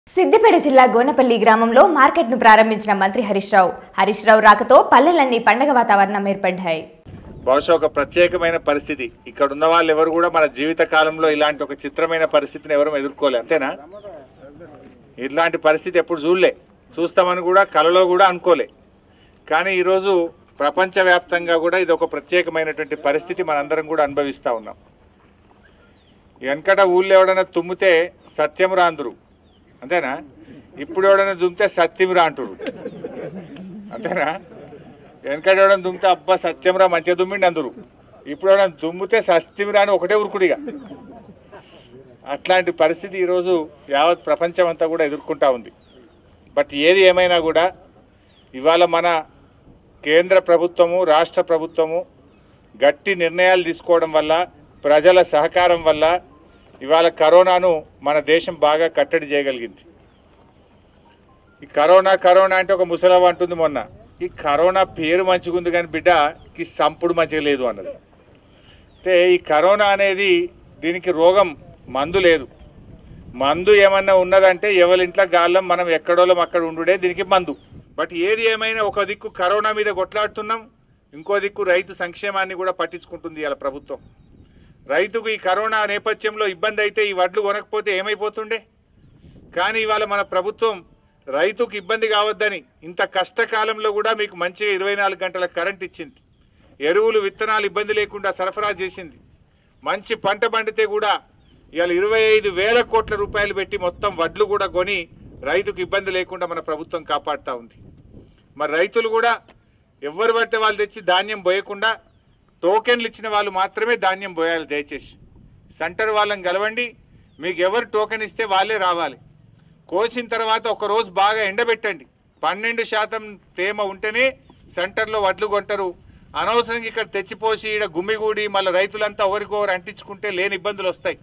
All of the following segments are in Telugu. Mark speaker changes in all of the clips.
Speaker 1: సిద్దిపేట జిల్లా గోనపల్లి గ్రామంలో మార్కెట్ను ప్రారంభించిన మంత్రి హరీష్ రావు హరీష్ రావు రాకతో పల్లెలన్నీ పండగ వాతావరణం ఏర్పడ్డాయి
Speaker 2: బహుశా ఒక ప్రత్యేకమైన పరిస్థితి ఇక్కడ ఉన్న వాళ్ళు ఎవరు కూడా మన జీవిత కాలంలో ఇలాంటి ఒక చిత్రమైన పరిస్థితిని ఎవరు ఎదుర్కోలే అంతేనా ఇట్లాంటి పరిస్థితి ఎప్పుడు చూడలే చూస్తామని కూడా కలలో కూడా అనుకోలే కానీ ఈరోజు ప్రపంచవ్యాప్తంగా కూడా ఇది ఒక ప్రత్యేకమైనటువంటి పరిస్థితి మనందరం కూడా అనుభవిస్తా ఉన్నాం వెనకట ఊళ్ళో ఎవడైనా తుమ్మితే సత్యం రాందురు అంతేనా ఇప్పుడు ఎవడైనా దుమ్మితే సత్యం రా అంటురు అంతేనా వెనకట ఎవడైనా దుమ్మితే అబ్బా సత్యంరా మంచిగా దుమ్మిండి అందరు ఇప్పుడు ఎవడైనా దుమ్మితే సత్యంరా అని ఒకటే ఉరుకుడిగా అట్లాంటి పరిస్థితి ఈరోజు యావత్ ప్రపంచం అంతా కూడా ఎదుర్కొంటా ఉంది బట్ ఏది ఏమైనా కూడా ఇవాళ మన కేంద్ర ప్రభుత్వము రాష్ట్ర ప్రభుత్వము గట్టి నిర్ణయాలు తీసుకోవడం వల్ల ప్రజల సహకారం వల్ల ఇవాళ కరోనాను మన దేశం బాగా కట్టడి చేయగలిగింది ఈ కరోనా కరోనా అంటే ఒక ముసలవ్వ అంటుంది మొన్న ఈ కరోనా పేరు మంచిగుంది కానీ బిడ్డ ఈ సంపుడు మంచిగా లేదు అన్నది అంటే ఈ కరోనా అనేది దీనికి రోగం మందు లేదు మందు ఏమన్నా ఉన్నదంటే ఎవరింట్లో గాళ్ళం మనం ఎక్కడోళ్ళం అక్కడ ఉండుడే దీనికి మందు బట్ ఏది ఏమైనా ఒక దిక్కు కరోనా మీద కొట్లాడుతున్నాం ఇంకో దిక్కు రైతు సంక్షేమాన్ని కూడా పట్టించుకుంటుంది ఇలా ప్రభుత్వం రైతుకు ఈ కరోనా నేపథ్యంలో ఇబ్బంది అయితే ఈ వడ్లు కొనకపోతే ఏమైపోతుండే కానీ ఇవాళ మన ప్రభుత్వం రైతుకు ఇబ్బంది కావద్దని ఇంత కష్టకాలంలో కూడా మీకు మంచిగా ఇరవై నాలుగు గంటల కరెంట్ ఇచ్చింది ఎరువులు విత్తనాలు ఇబ్బంది లేకుండా సరఫరా చేసింది మంచి పంట పండితే కూడా ఇవాళ ఇరవై ఐదు వేల కోట్ల రూపాయలు పెట్టి మొత్తం వడ్లు కూడా కొని రైతుకు ఇబ్బంది లేకుండా మన ప్రభుత్వం కాపాడుతూ ఉంది మరి రైతులు కూడా ఎవరు పడితే వాళ్ళు తెచ్చి ధాన్యం పోయకుండా టోకెన్లు ఇచ్చిన వాళ్ళు మాత్రమే ధాన్యం పోయాలి దయచేసి సెంటర్ వాళ్ళని కలవండి మీకు ఎవరు టోకెన్ ఇస్తే వాళ్ళే రావాలి కోసిన తర్వాత ఒక రోజు బాగా ఎండబెట్టండి పన్నెండు శాతం తేమ ఉంటేనే సెంటర్లో వడ్లు కొంటారు అనవసరంగా ఇక్కడ తెచ్చిపోసి ఇక్కడ గుమ్మిగూడి మళ్ళీ రైతులంతా ఒకరికొకరు అంటించుకుంటే లేని ఇబ్బందులు వస్తాయి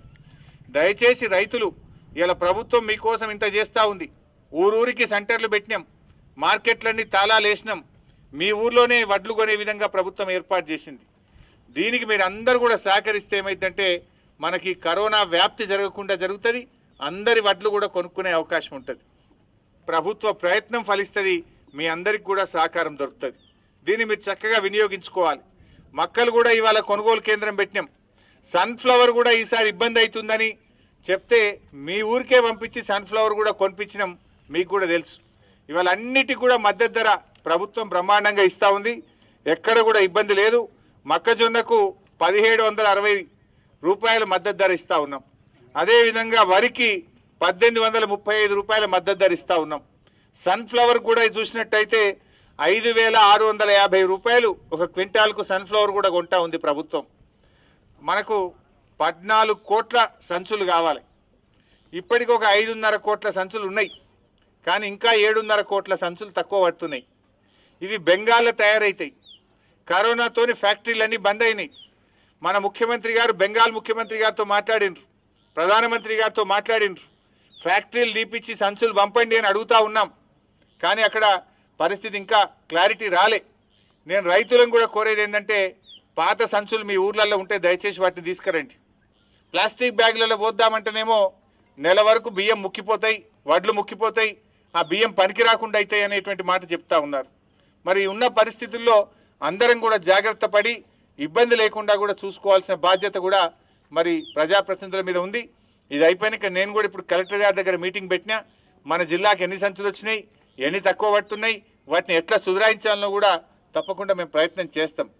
Speaker 2: దయచేసి రైతులు ఇలా ప్రభుత్వం మీకోసం ఇంత చేస్తూ ఉంది ఊరూరికి సెంటర్లు పెట్టినాం మార్కెట్లన్నీ తాళాలు వేసినాం మీ ఊర్లోనే వడ్లు కొనే విధంగా ప్రభుత్వం ఏర్పాటు చేసింది దీనికి మీరు అందరూ కూడా సహకరిస్తే ఏమైందంటే మనకి కరోనా వ్యాప్తి జరగకుండా జరుగుతుంది అందరి వడ్లు కూడా కొనుక్కునే అవకాశం ఉంటుంది ప్రభుత్వ ప్రయత్నం ఫలిస్తుంది మీ అందరికి కూడా సహకారం దొరుకుతుంది దీన్ని మీరు చక్కగా వినియోగించుకోవాలి మక్కలు కూడా ఇవాళ కొనుగోలు కేంద్రం పెట్టినాం సన్ఫ్లవర్ కూడా ఈసారి ఇబ్బంది అవుతుందని చెప్తే మీ ఊరికే పంపించి సన్ఫ్లవర్ కూడా కొనిపించినాం మీకు కూడా తెలుసు ఇవాళ అన్నిటికి కూడా మద్దతు ధర ప్రభుత్వం బ్రహ్మాండంగా ఇస్తా ఉంది ఎక్కడ కూడా ఇబ్బంది లేదు మొక్కజొన్నకు పదిహేడు వందల అరవై రూపాయల మద్దతు ధర ఇస్తా ఉన్నాం అదేవిధంగా వరికి పద్దెనిమిది వందల ముప్పై ఐదు రూపాయల మద్దతు ధర ఇస్తా ఉన్నాం సన్ఫ్లవర్ కూడా చూసినట్టయితే ఐదు వేల ఆరు వందల యాభై రూపాయలు ఒక క్వింటాల్కు సన్ఫ్లవర్ కూడా కొంటా ఉంది ప్రభుత్వం మనకు పద్నాలుగు కోట్ల సంచులు కావాలి ఇప్పటికి ఒక ఐదున్నర కోట్ల సంచులు ఉన్నాయి కానీ ఇంకా ఏడున్నర కోట్ల సంచులు తక్కువ పడుతున్నాయి ఇవి బెంగాల్లో తయారైతాయి కరోనాతోని ఫ్యాక్టరీలన్నీ బంద్ అయినాయి మన ముఖ్యమంత్రి గారు బెంగాల్ ముఖ్యమంత్రి గారితో మాట్లాడిండ్రు ప్రధానమంత్రి గారితో మాట్లాడిండ్రు ఫ్యాక్టరీలు తీపిచ్చి సంచులు పంపండి అని అడుగుతా ఉన్నాం కానీ అక్కడ పరిస్థితి ఇంకా క్లారిటీ రాలే నేను రైతులను కూడా కోరేది ఏంటంటే పాత సంచులు మీ ఊర్లలో ఉంటే దయచేసి వాటిని తీసుకురండి ప్లాస్టిక్ బ్యాగులలో పోద్దామంటేనేమో నెల వరకు బియ్యం ముక్కిపోతాయి వడ్లు ముక్కిపోతాయి ఆ బియ్యం పనికి రాకుండా అవుతాయి అనేటువంటి మాట చెప్తా ఉన్నారు మరి ఉన్న పరిస్థితుల్లో అందరం కూడా జాగ్రత్త పడి ఇబ్బంది లేకుండా కూడా చూసుకోవాల్సిన బాధ్యత కూడా మరి ప్రజాప్రతినిధుల మీద ఉంది ఇది అయిపోయినాక నేను కూడా ఇప్పుడు కలెక్టర్ గారి దగ్గర మీటింగ్ పెట్టినా మన జిల్లాకి ఎన్ని సంచులు వచ్చినాయి ఎన్ని తక్కువ పడుతున్నాయి వాటిని ఎట్లా సుధరాయించాలనో కూడా తప్పకుండా మేము ప్రయత్నం చేస్తాం